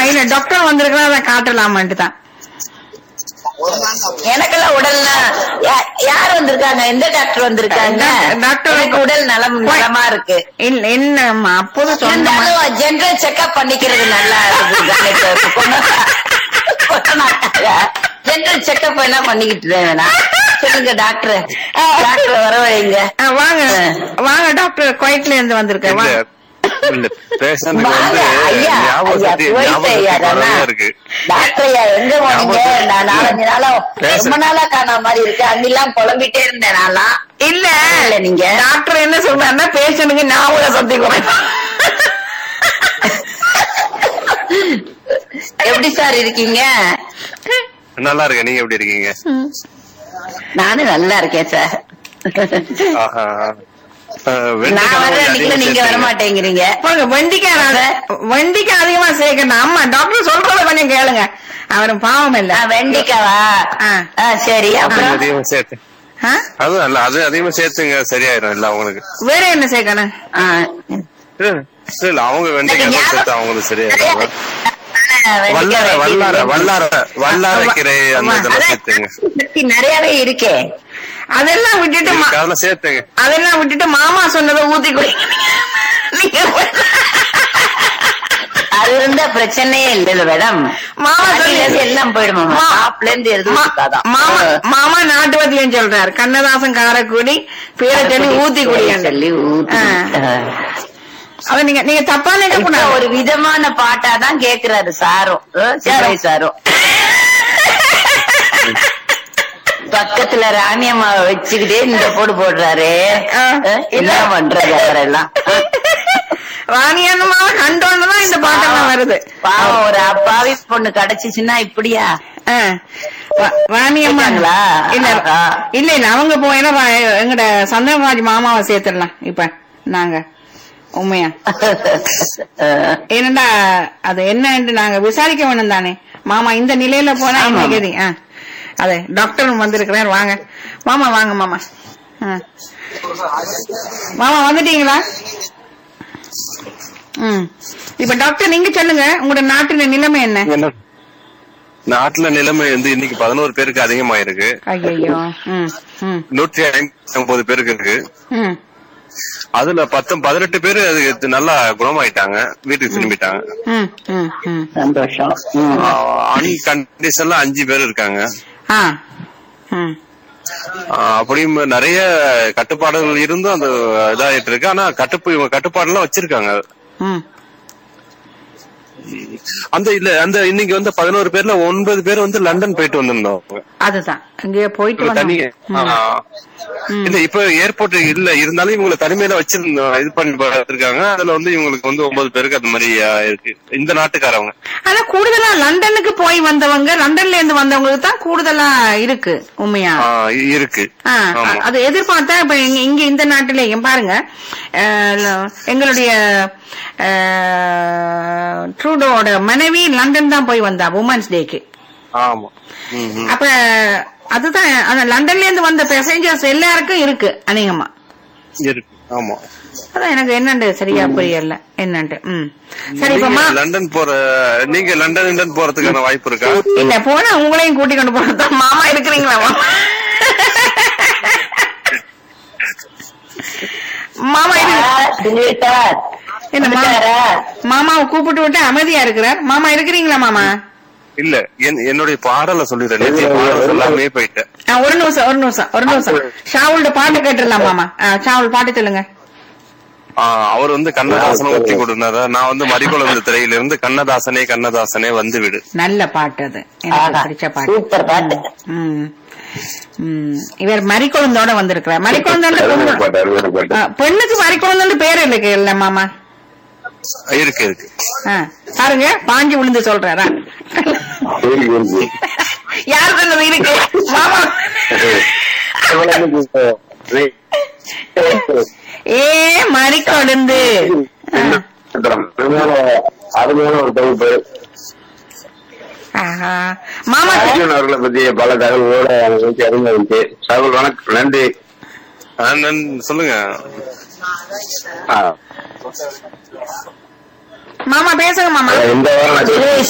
இல்ல டாக்டர் வந்திருக்கிறா அதை காட்டலாமான்ட்டு தான் எனக்கெல்லாம் உடல்ல யா- யார் வந்திருக்காங்க எந்த டாக்டர் வந்திருக்காங்க டாக்டர் டாக்டர் எனக்கு உடல் நலம் நலமா இருக்கு இல்ல என்னம்மா அப்போது சொன்ன இருந்தாலும் ஜெனரல் செக்அப் பண்ணிக்கிறது நல்லா ஜெனரல் செக்அப் என்ன பண்ணிக்கிட்டு இருக்கேன் நான். சொல்லுங்க டாக்டர் டாக்டர் வர வைங்க ஆ, வாங்க வாங்க டாக்டர் குவைட்ல இருந்து வந்திருக்கேன் இல்ல வாங்க இல்ல பேஷண்ட்டுக்கு வந்து வாங்க, ஐயா, ஞாபக ஐயா, சக்தி குவைத் ஞாபக ஐயா, சக்தி குறைவா தானா? இருக்கு டாக்டர் ஐயா எங்க போனீங்க ஞாபகம் நான் நாலஞ்சு நாளா பேச- ரொம்ப நாளா காண மாதிரி இருக்கு அங்கெல்லாம் புலம்பிட்டே இருந்தேன் நான்லாம் இல்ல இல்ல நீங்க டாக்டர் என்ன சொல்றாருன்னா பேஷண்ட்டுக்கு ஞாபக சக்தி குறைவா எப்படி சார் இருக்கீங்க நல்லா இருக்கேன் நீங்க எப்படி இருக்கீங்க நானும் நல்லா இருக்கேன் சார் ஆஹா. அஹ், நான் வெண்டைக்காய் வர்ற கொஞ்சம் அன்னைக்கு அதிகமா நீங்க வர சேர்த்துங்க. மாட்டேங்கிறீங்க போங்க வெண்டிக்காய் நான் வெண்டிக்காய் அதிகமா சேர்க்கணும் ஆமா டாக்டர் சொல்றத கொஞ்சம் கேளுங்க அவரும் பாவம் இல்ல ஆ, வெண்டைக்காவா ஆ. ஆ, சரி கொஞ்சம் அப்புறம் அதிகமா சேர்த்து ஆ? அதுவும் இல்ல அது அதிகமா சேர்த்துங்க சரியாயிரும் இல்ல அவங்களுக்கு வேற என்ன சேர்க்கணும் ஆ. இல்ல இல்ல அவங்க வெண்டைக்காய் தான் சேர்த்து அவங்களுக்கு சரியாயிரும் ஆ, வெண்டைக்காய் வல்லார வல்லார வெண்டைக்காய். வல்லார வல்லார கீரை அந்த இதெல்லாம் அதான் சேர்த்துங்க சக்தி நிறையவே இருக்கே அதெல்லாம் விட்டுட்டு மா- இருக்கு, அதெல்லாம் சேர்த்துங்க அதெல்லாம் விட்டுட்டு மாமா சொன்னதை ஊத்தி குடி நீங்க அது இருந்தா பிரச்சனையே இல்ல மேடம் மாமா சொல்லி- எல்லாம் போயிடுமா மா- டாப்ல இருந்து எதுவும் மா- இருக்காதான். மாமா மாமா நாட்டு வத்தியம் சொல்றாரு கண்ணதாசன் காரக்குடி பேரை சொல்லி ஊத்தி குடியாண்டு சொல்லி ஊத்தி ஆ. அத நீங்க நீங்க தப்பா நினைக்க இப்ப கூடாது ஒரு விதமான பாட்டா தான் கேக்குறாரு சாரும் அஹ், சிவாஜி சாரும் பக்கத்துல ராணியம்மாவை வச்சுக்கிட்டே இந்த போடு போடுறாரு ஆ. அஹ், என்ன பண்றது அவரெல்லாம் ராணியண்ணமாவை கண்டோன்னுதான் இந்த பாட்டெல்லாம் வருது பாவம் ஒரு அப்பாவி பொண்ணு கிடைச்சிச்சுன்னா இப்படியா ஆ. ரா- ராணியம்மா கேட்டாங்களா? இல்ல ஆ. இல்ல இல்ல அவங்க போயினா எங்கட சந்திரராஜ் மாமாவை சேர்த்துடலாம் இப்ப நாங்க உண்மையா அஹ், ஏனண்டா அது என்னன்னு நாங்க விசாரிக்க வேணும் தானே மாமா இந்த நிலையில போனா என்ன ஆமாம். கதி ஆ. அது டாக்டரும் வந்திருக்கிறார் வாங்க மாமா வாங்க மாமா ஆ. மாமா வந்துட்டீங்களா ம் இப்ப டாக்டர் நீங்க சொல்லுங்க உங்களோட நாட்டுல நிலைமை என்ன என்ன நாட்டுல நிலைமை வந்து இன்னைக்கு பதினோரு பேருக்கு அதிகமாயிருக்கு ஐயோ ம் ம் நூற்றி ஐம்பத்தி ஒன்பது பேருக்கு இருக்கு ம் அதுல பத்து பதினெட்டு பேரு அது நல்லா குணமாயிட்டாங்க வீட்டுக்கு திரும்பிட்டாங்க ம் ம் ம் சந்தோஷம் ம். அன்கண்டிஷன்ல அஞ்சு பேர் இருக்காங்க ஆ ம் ஆஹ் அப்படியும் நிறைய கட்டுப்பாடுகள் இருந்தும் அந்த இதாயிட்டு இருக்கு ஆனா கட்டுப்பு இவங்க கட்டுப்பாடுலாம் வச்சிருக்காங்க ம் அந்த இல்ல அந்த இன்னைக்கு வந்து பதினோரு பேர்ல ஒன்பது பேர் வந்து லண்டன் போயிட்டு வந்திருந்தோம் அதுதான் அங்கேயே போயிட்டு தனி வந்தோம் ம். ஆஹ் ம். இல்ல இப்ப ஏர்போர்ட் இல்ல இருந்தாலும் இவங்களை தனிமையில வச்சிருந்தோம் இது பண்ணி பார்த்திருக்காங்க அதுல வந்து இவங்களுக்கு வந்து ஒன்பது பேருக்கு அந்த மாதிரி ஆஹ், இருக்கு இந்த நாட்டுக்காரவங்க ஆனா கூடுதலா லண்டனுக்கு போய் வந்தவங்க லண்டன்ல இருந்து வந்தவங்களுக்கு தான் கூடுதலா இருக்கு உண்மையா ஆஹ், இருக்கு ஆ, ஆமா அது எதிர்பார்த்தா இப்ப இங்க இங்க இந்த நாட்டிலேயும் பாருங்க அஹ், எங்களுடைய அஹ், ட்ரூடோட மனைவி லண்டன் தான் போய் வந்தா உமன்ஸ் டேக்கு ஆமா ம், ம். அப்ப அதுதான் அந்த லண்டன்ல இருந்து வந்த பேசஞ்சர்ஸ் எல்லாருக்கும் இருக்கு அநேகமா இருக்கு ஆமா அதான் எனக்கு என்னண்டு சரியா புரியல என்னண்டு ம் சரி இப்ப நீங்க மா- லண்டன் போற நீங்க லண்டன் லண்டன் போறதுக்கான வாய்ப்பு இருக்கா இல்ல போனா உங்களையும் கூட்டி கொண்டு போறதுதான் மாமா இருக்கிறீங்களா மாமா மாமா இது சார், சொல்லிவிட்டார். என்ன மா- வந்துட்டாரா? மாமாவை கூப்பிட்டு விட்டு அமைதியா இருக்கிறார் மாமா இருக்கிறீங்களா மாமா இல்ல என்- என்னுடைய பாடலை சொல்லிடுறேன் நேற்றைய பாடல் சொல்லாமே போயிட்டேன் ஆ, ஒரு நிமிஷம் ஒரு நிமிஷம் ஒரு நிமிஷம் ஷாவுல்ட பாட்டு கேட்டுடலாம் மாமா ஆ, ஷாவுல் பாட்டு சொல்லுங்க ஆஹ் அவர் வந்து கண்ணதாசனை ஒத்தி கொடுனாரா நான் வந்து மறிக்குளம் திரையில இருந்து கண்ணதாசனே கண்ணதாசனே வந்து விடு நல்ல பாட்டு அது எனக்கு ஆஹா, பிடிச்ச பாட்டு சூப்பர் பாட்டு ம். ம். இவர் மறிக்குழந்தோட வந்திருக்கிறார் மறிக்குழந்தோட பொண்ணு- ஆ, பெண்ணுக்கு மறிக்குழந்தோட பேர் இருக்கு இல்ல மாமா இருக்கு இருக்கு ஆ, பாருங்க பாஞ்சு விழுந்து சொல்றாரா யார் சொன்னது இருக்கு மாமா ஏ மறிக்கொழுந்து ஆ. அருமையான ஒரு தொகுப்பு ஆஹா. மாமா அர்ஜுன் அவர்களை பத்தி பல தகவல்களோட எனக்கு அருமை இருந்துச்சு தகவல் வணக்கம் நன்றி ஆஹ் நன்- சொல்லுங்க ஆ. மாமா பேசுங்க மாமா இந்த வாரம் நான் திரு